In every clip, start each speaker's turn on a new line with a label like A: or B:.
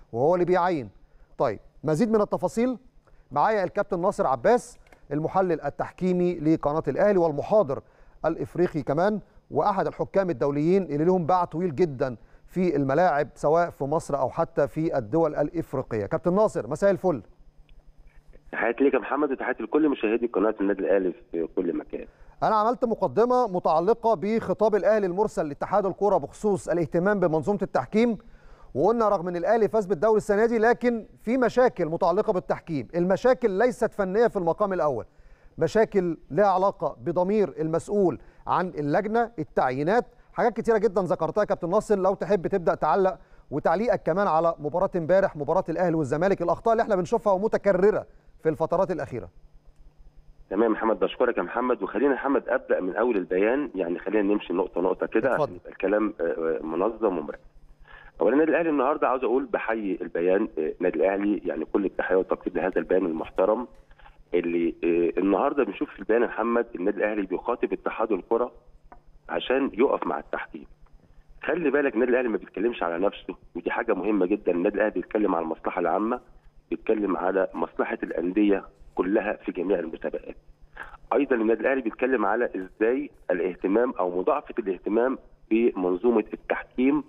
A: وهو اللي بيعين طيب مزيد من التفاصيل معايا الكابتن ناصر عباس المحلل التحكيمي لقناه الاهلي والمحاضر الافريقي كمان واحد الحكام الدوليين اللي لهم باع طويل جدا في الملاعب سواء في مصر او حتى في الدول الافريقيه كابتن ناصر مساء الفل
B: تحياتي ليك يا محمد وتحياتي لكل مشاهدي قناه النادي الاهلي في كل مكان
A: انا عملت مقدمه متعلقه بخطاب الاهلي المرسل لاتحاد الكره بخصوص الاهتمام بمنظومه التحكيم وقلنا رغم ان الاهلي فاز بالدوري السنه دي لكن في مشاكل متعلقه بالتحكيم المشاكل ليست فنيه في المقام الاول مشاكل لها علاقه بضمير المسؤول عن اللجنه التعيينات حاجات كتيره جدا ذكرتها يا كابتن ناصر لو تحب تبدا تعلق وتعليقك كمان على مباراه امبارح مباراه الاهلي والزمالك الاخطاء اللي احنا بنشوفها ومتكرره في الفترات الاخيره
B: تمام محمد بشكرك يا محمد وخلينا محمد ابدا من اول البيان يعني خلينا نمشي نقطه نقطه كده عشان يبقى الكلام منظم ومرتب اولا النادي الاهلي النهارده عاوز اقول بحيي البيان النادي الاهلي يعني كل التحيه والتقدير لهذا البيان المحترم اللي النهارده بنشوف في البيان يا محمد النادي الاهلي بيخاطب اتحاد الكره عشان يقف مع التحكيم خلي بالك النادي الاهلي ما بيتكلمش على نفسه ودي حاجه مهمه جدا النادي الاهلي بيتكلم على المصلحه العامه بيتكلم على مصلحه الانديه كلها في جميع المسابقات ايضا النادي الاهلي بيتكلم على ازاي الاهتمام او مضاعفه الاهتمام بمنظومه التحكيم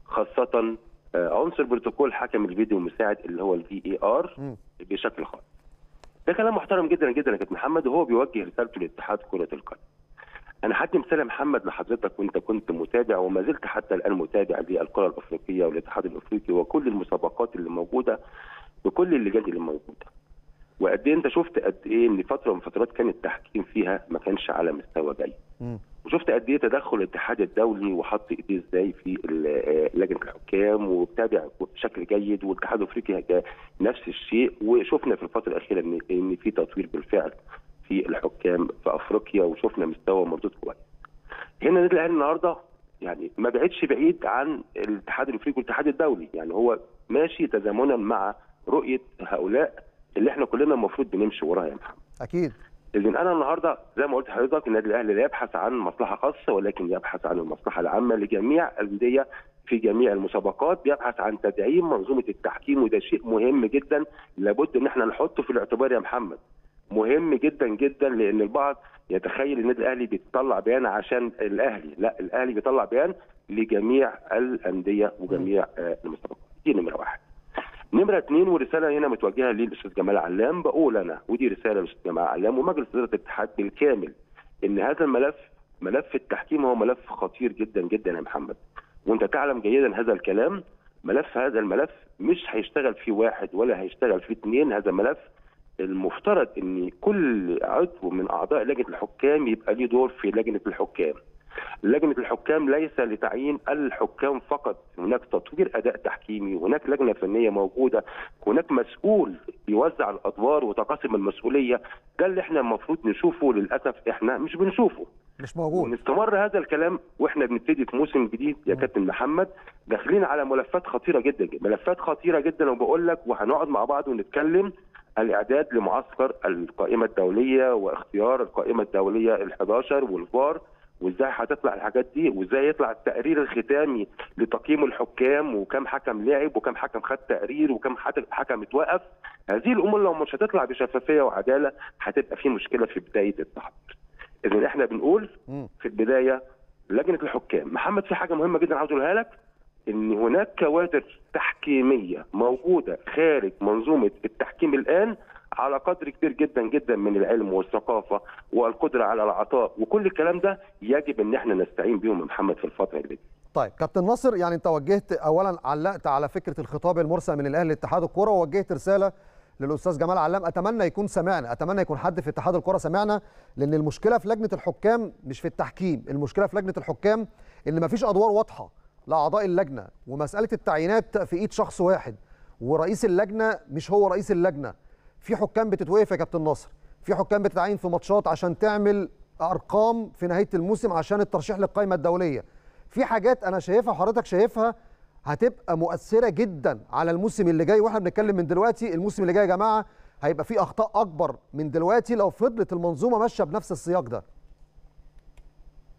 B: خاصه عنصر بروتوكول حكم الفيديو المساعد اللي هو الفي اي ار بشكل خاص ده كلام محترم جدا جدا يا كابتن محمد وهو بيوجه رسالته لاتحاد كره القدم انا هدي مثال يا محمد لحضرتك وانت كنت متابع وما زلت حتى الان متابع للكره الافريقيه والاتحاد الافريقي وكل المسابقات اللي موجوده بكل اللجان اللي موجوده وقد ايه انت شفت قد ايه ان فتره من فترات كان التحكيم فيها ما كانش على مستوى جيد وشفت قد ايه تدخل الاتحاد الدولي وحط ايديه ازاي في لجنه الحكام وتابع بشكل جيد والاتحاد الافريقي نفس الشيء وشفنا في الفتره الاخيره ان ان في تطوير بالفعل في الحكام في افريقيا وشفنا مستوى مردود كويس. هنا النادي الاهلي النهارده يعني ما بعدش بعيد عن الاتحاد الافريقي والاتحاد الدولي يعني هو ماشي تزامنا مع رؤيه هؤلاء اللي احنا كلنا المفروض بنمشي وراها يا محمد.
A: اكيد.
B: اذا انا النهارده زي ما قلت لحضرتك النادي الاهلي لا يبحث عن مصلحه خاصه ولكن يبحث عن المصلحه العامه لجميع الانديه في جميع المسابقات بيبحث عن تدعيم منظومه التحكيم وده شيء مهم جدا لابد ان احنا نحطه في الاعتبار يا محمد. مهم جدا جدا لان البعض يتخيل النادي الاهلي بيطلع بيان عشان الاهلي، لا الاهلي بيطلع بيان لجميع الانديه وجميع المسابقات. دي نمره واحد. نمرة اثنين ورسالة هنا متوجهة للأستاذ جمال علام بقول أنا ودي رسالة للأستاذ جمال علام ومجلس إدارة الاتحاد بالكامل إن هذا الملف ملف التحكيم هو ملف خطير جدا جدا يا محمد وأنت تعلم جيدا هذا الكلام ملف هذا الملف مش هيشتغل فيه واحد ولا هيشتغل فيه اثنين هذا ملف المفترض ان كل عضو من اعضاء لجنه الحكام يبقى ليه دور في لجنه الحكام. لجنه الحكام ليس لتعيين الحكام فقط، هناك تطوير اداء تحكيمي، هناك لجنه فنيه موجوده، هناك مسؤول بيوزع الادوار وتقاسم المسؤوليه، ده اللي احنا المفروض نشوفه للاسف احنا مش بنشوفه.
A: مش موجود.
B: ونستمر هذا الكلام واحنا بنبتدي في موسم جديد يا كابتن محمد داخلين على ملفات خطيره جدا جدا، ملفات خطيره جدا وبقول لك وهنقعد مع بعض ونتكلم الاعداد لمعسكر القائمه الدوليه واختيار القائمه الدوليه ال11 والفار وازاي هتطلع الحاجات دي وازاي يطلع التقرير الختامي لتقييم الحكام وكم حكم لعب وكم حكم خد تقرير وكم حكم اتوقف هذه الامور لو مش هتطلع بشفافيه وعداله هتبقى في مشكله في بدايه التحضير اذا احنا بنقول في البدايه لجنه الحكام محمد في حاجه مهمه جدا عاوز اقولها لك ان هناك كوادر تحكيميه موجوده خارج منظومه التحكيم الان على قدر كبير جدا جدا من العلم والثقافه والقدره على العطاء وكل الكلام ده يجب ان احنا نستعين بيهم يا محمد في الفتره اللي دي.
A: طيب كابتن ناصر يعني انت وجهت اولا علقت على فكره الخطاب المرسل من الاهلي لاتحاد الكره ووجهت رساله للاستاذ جمال علام اتمنى يكون سمعنا اتمنى يكون حد في اتحاد الكره سمعنا لان المشكله في لجنه الحكام مش في التحكيم المشكله في لجنه الحكام ان مفيش ادوار واضحه لاعضاء اللجنه ومساله التعيينات في ايد شخص واحد ورئيس اللجنه مش هو رئيس اللجنه في حكام بتتوقف يا كابتن ناصر في حكام بتتعين في ماتشات عشان تعمل ارقام في نهايه الموسم عشان الترشيح للقائمه الدوليه في حاجات انا شايفها وحضرتك شايفها هتبقى مؤثره جدا على الموسم اللي جاي واحنا بنتكلم من دلوقتي الموسم اللي جاي يا جماعه هيبقى فيه اخطاء اكبر من دلوقتي لو فضلت المنظومه ماشيه بنفس السياق ده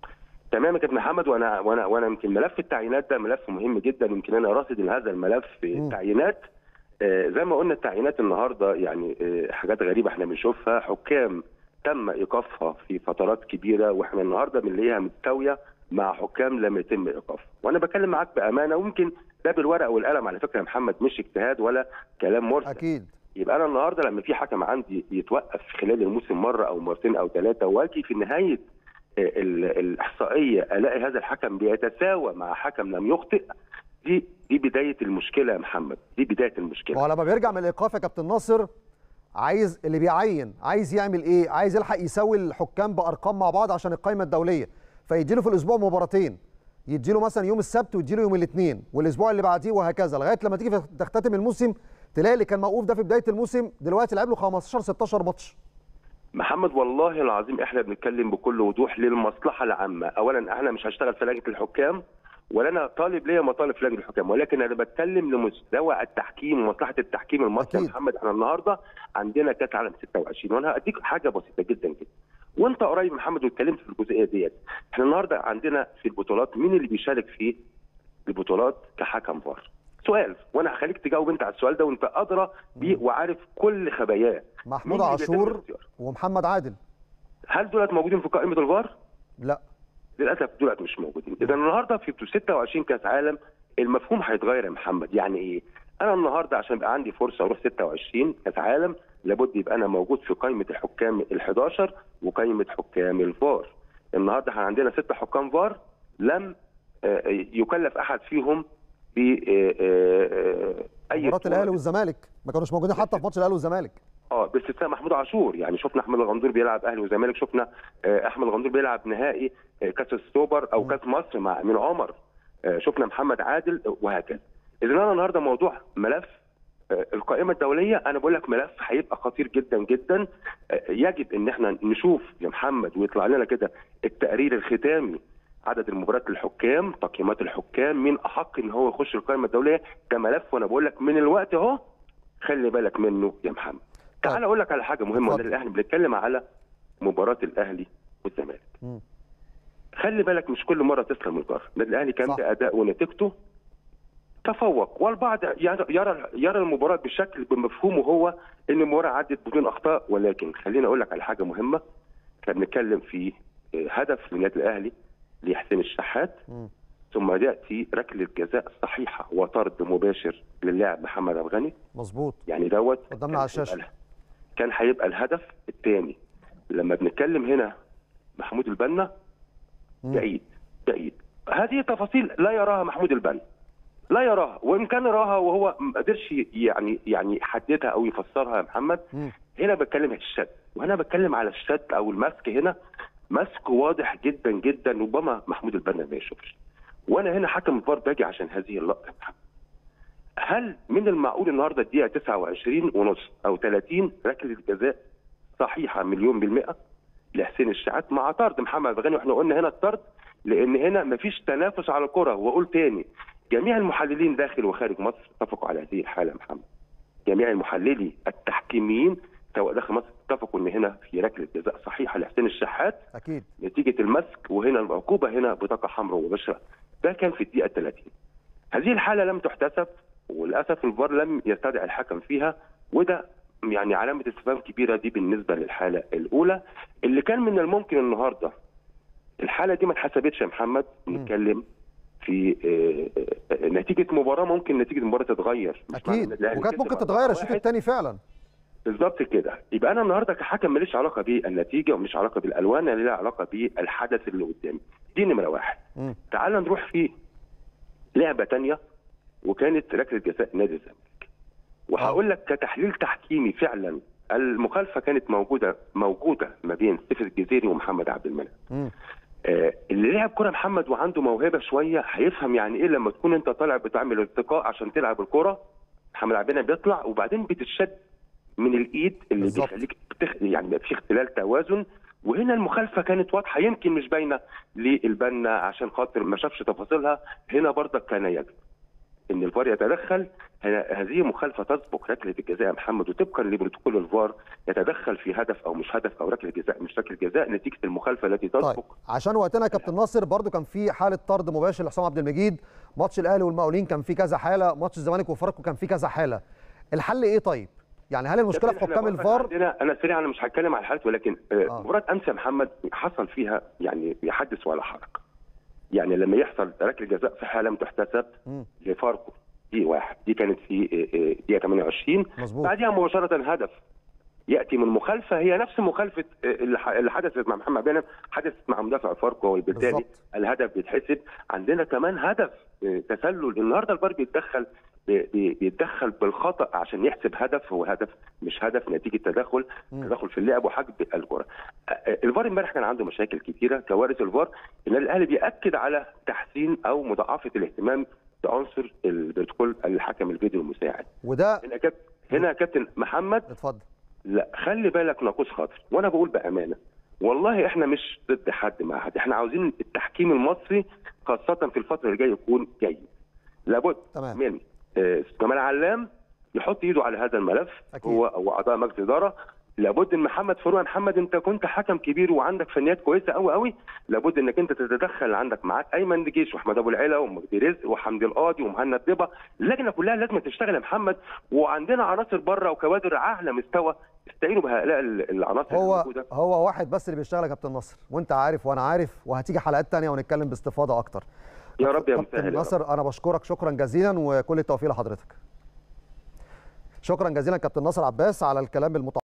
B: تمام يا كابتن محمد وانا وانا وانا يمكن ملف التعيينات ده ملف مهم جدا يمكن انا راصد هذا الملف في
A: مم.
B: التعيينات آه، زي ما قلنا التعيينات النهارده يعني آه، حاجات غريبه احنا بنشوفها حكام تم ايقافها في فترات كبيره واحنا النهارده بنلاقيها متساويه مع حكام لم يتم ايقافها وانا بكلم معاك بامانه ويمكن ده بالورقه والقلم على فكره يا محمد مش اجتهاد ولا كلام مرسل
A: اكيد
B: يبقى انا النهارده لما في حكم عندي يتوقف خلال الموسم مره او مرتين او ثلاثه واجي في نهايه آه، ال- الاحصائيه الاقي هذا الحكم بيتساوى مع حكم لم يخطئ دي دي بدايه المشكله يا محمد دي بدايه
A: ما
B: المشكله
A: هو لما بيرجع من الايقاف يا كابتن ناصر عايز اللي بيعين عايز يعمل ايه عايز يلحق يساوي الحكام بارقام مع بعض عشان القائمه الدوليه فيديله في الاسبوع مباراتين يديله مثلا يوم السبت ويديله يوم الاثنين والاسبوع اللي بعديه وهكذا لغايه لما تيجي تختتم الموسم تلاقي اللي كان موقوف ده في بدايه الموسم دلوقتي لعب له 15 16 ماتش
B: محمد والله العظيم احنا بنتكلم بكل وضوح للمصلحه العامه اولا انا مش هشتغل في لجنه الحكام ولا انا طالب ليا مطالب في لجنه الحكام ولكن انا بتكلم لمستوى التحكيم ومصلحه التحكيم المصري يا
A: أكيد.
B: محمد احنا النهارده عندنا كاس عالم 26 وانا هديك حاجه بسيطه جدا جدا وانت قريب محمد واتكلمت في الجزئيه ديت احنا النهارده عندنا في البطولات مين اللي بيشارك في البطولات كحكم فار سؤال وانا هخليك تجاوب انت على السؤال ده وانت ادرى بيه وعارف كل خباياه
A: محمود
B: مين اللي بيتم
A: عاشور
B: الاختيار؟
A: ومحمد عادل
B: هل دولت موجودين في قائمه الفار؟
A: لا
B: للاسف دولت مش موجودين اذا النهارده في 26 كاس عالم المفهوم هيتغير يا محمد يعني ايه انا النهارده عشان يبقى عندي فرصه اروح 26 كاس عالم لابد يبقى انا موجود في قائمه الحكام ال11 وقائمه حكام الفار النهارده احنا عندنا ست حكام فار لم آه، يكلف احد فيهم ب آه، آه، آه، اي
A: مباراه الاهلي
B: بطولة.
A: والزمالك ما كانوش موجودين حتى في ماتش الاهلي والزمالك
B: اه باستثناء محمود عاشور يعني شفنا احمد الغندور بيلعب اهلي وزمالك شفنا آه، احمد الغندور بيلعب نهائي آه، كاس السوبر او كاس مصر مع امين عمر آه، شفنا محمد عادل آه، وهكذا اذا انا النهارده موضوع ملف آه، القائمه الدوليه انا بقول لك ملف هيبقى خطير جدا جدا آه، يجب ان احنا نشوف يا محمد ويطلع لنا كده التقرير الختامي عدد المباريات للحكام تقييمات الحكام مين احق ان هو يخش القائمه الدوليه ده ملف وانا بقول لك من الوقت اهو خلي بالك منه يا محمد تعال
A: طيب.
B: اقول لك على حاجه مهمه
A: اتفضل.
B: وده احنا بنتكلم على مباراه الاهلي والزمالك
A: مم.
B: خلي بالك مش كل مره تسلم الجار النادي الاهلي كان
A: صح.
B: باداء ونتيجته تفوق والبعض يرى يرى يرى المباراه بشكل بمفهومه هو ان المباراه عدت بدون اخطاء ولكن خليني اقول لك على حاجه مهمه احنا بنتكلم في آه، هدف للنادي الاهلي لحسين الشحات
A: مم.
B: ثم ياتي ركله جزاء صحيحه وطرد مباشر للاعب محمد الغني
A: مظبوط
B: يعني دوت
A: قدامنا
B: كان
A: على الشاشة.
B: هيبقى- كان هيبقى الهدف الثاني لما بنتكلم هنا محمود البنا
A: مم.
B: بعيد بعيد هذه تفاصيل لا يراها محمود البنا لا يراها وان كان يراها وهو ما قدرش يعني يعني يحددها او يفسرها يا محمد
A: مم.
B: هنا بتكلم الشد وهنا بتكلم على الشد او المسك هنا مسك واضح جدا جدا ربما محمود البنا ما يشوفش وانا هنا حكم الفار باجي عشان هذه اللقطه يا محمد هل من المعقول النهارده الدقيقه 29 ونص او 30 ركله جزاء صحيحه مليون بالمئه لحسين الشحات مع طرد محمد غني واحنا قلنا هنا الطرد لان هنا مفيش تنافس على الكره واقول تاني جميع المحللين داخل وخارج مصر اتفقوا على هذه الحاله يا محمد جميع المحللي التحكيميين سواء داخل مصر اتفقوا ان هنا في ركله جزاء صحيحه لحسين الشحات
A: اكيد
B: نتيجه المسك وهنا العقوبه هنا بطاقه حمراء مباشره ده كان في الدقيقه 30 هذه الحاله لم تحتسب وللاسف الفار لم يستدعي الحكم فيها وده يعني علامه استفهام كبيره دي بالنسبه للحاله الاولى اللي كان من الممكن النهارده الحاله دي ما اتحسبتش يا محمد نتكلم في آه، آه، نتيجه مباراه ممكن نتيجه المباراه تتغير مش معنى
A: اكيد
B: إن الأهلي
A: وكانت
B: كسب
A: ممكن
B: 4-1.
A: تتغير الشوط الثاني فعلا
B: بالظبط كده يبقى انا النهارده كحكم ماليش علاقه بالنتيجه ومش علاقه بالالوان انا ليها علاقه بالحدث اللي قدامي دي نمره واحد
A: مم.
B: تعال نروح في لعبه تانية وكانت ركله جزاء نادي الزمالك وهقول لك كتحليل تحكيمي فعلا المخالفه كانت موجوده موجوده ما بين سيف الجزيري ومحمد عبد المنعم
A: مم.
B: آه، اللي لعب كرة محمد وعنده موهبة شوية هيفهم يعني ايه لما تكون انت طالع بتعمل ارتقاء عشان تلعب الكرة محمد عبد المنعم بيطلع وبعدين بتشد من الايد اللي
A: بالظبط.
B: بيخليك بتخ... يعني بيبقى في اختلال توازن وهنا المخالفة كانت واضحة يمكن مش باينة للبنا عشان خاطر ما شافش تفاصيلها هنا برضك كان يجب ان الفار يتدخل هذه مخالفه تسبق ركله الجزاء يا محمد وطبقا لبروتوكول الفار يتدخل في هدف او مش هدف او ركله جزاء مش ركله جزاء نتيجه المخالفه التي تسبق
A: طيب عشان وقتنا يا كابتن ناصر برضو كان في حاله طرد مباشر لحسام عبد المجيد ماتش الاهلي والمقاولين كان في كذا حاله ماتش الزمالك وفاركو كان في كذا حاله الحل ايه طيب يعني هل المشكله في حكام الفار
B: انا سريع انا مش هتكلم على الحالات ولكن آه. مباراه امس يا محمد حصل فيها يعني يحدث ولا حرج يعني لما يحصل ركله جزاء في حاله تحتسب لفاركو دي واحد دي كانت في دقيقه 28
A: مظبوط
B: بعدها مباشره هدف ياتي من مخالفه هي نفس مخالفه اللي حدثت مع محمد بن حدثت مع مدافع فاركو وبالتالي
A: بالظبط.
B: الهدف بيتحسب عندنا كمان هدف تسلل النهارده الفار بيتدخل بيتدخل بالخطا عشان يحسب هدف هو هدف مش هدف نتيجه تدخل تدخل في اللعب وحجب الكره الفار امبارح كان عنده مشاكل كثيره كوارث الفار ان الاهلي بياكد على تحسين او مضاعفه الاهتمام بعنصر البروتوكول الحكم الفيديو المساعد
A: وده
B: هنا كابتن هنا كابتن محمد
A: اتفضل
B: لا خلي بالك ناقوس خاطر وانا بقول بامانه والله احنا مش ضد حد مع حد احنا عاوزين التحكيم المصري خاصه في الفتره اللي جايه يكون جيد لابد
A: تمام.
B: من آه، جمال علام يحط ايده على هذا الملف
A: أكيد.
B: هو واعضاء مجلس اداره لابد ان محمد فاروق يا محمد انت كنت حكم كبير وعندك فنيات كويسه قوي قوي لابد انك انت تتدخل عندك معاك ايمن دجيش واحمد ابو العلا ومجدي رزق وحمدي القاضي ومهند دبا اللجنه كلها لازم تشتغل يا محمد وعندنا عناصر بره وكوادر اعلى مستوى استعينوا بهؤلاء العناصر
A: هو
B: الموجوده
A: هو واحد بس اللي بيشتغل يا كابتن نصر وانت عارف وانا عارف وهتيجي حلقات تانية ونتكلم باستفاضه اكتر
B: يا رب يا مسهل
A: كابتن
B: يا رب.
A: ناصر انا بشكرك شكرا جزيلا وكل التوفيق لحضرتك شكرا جزيلا كابتن ناصر عباس على الكلام المتعلق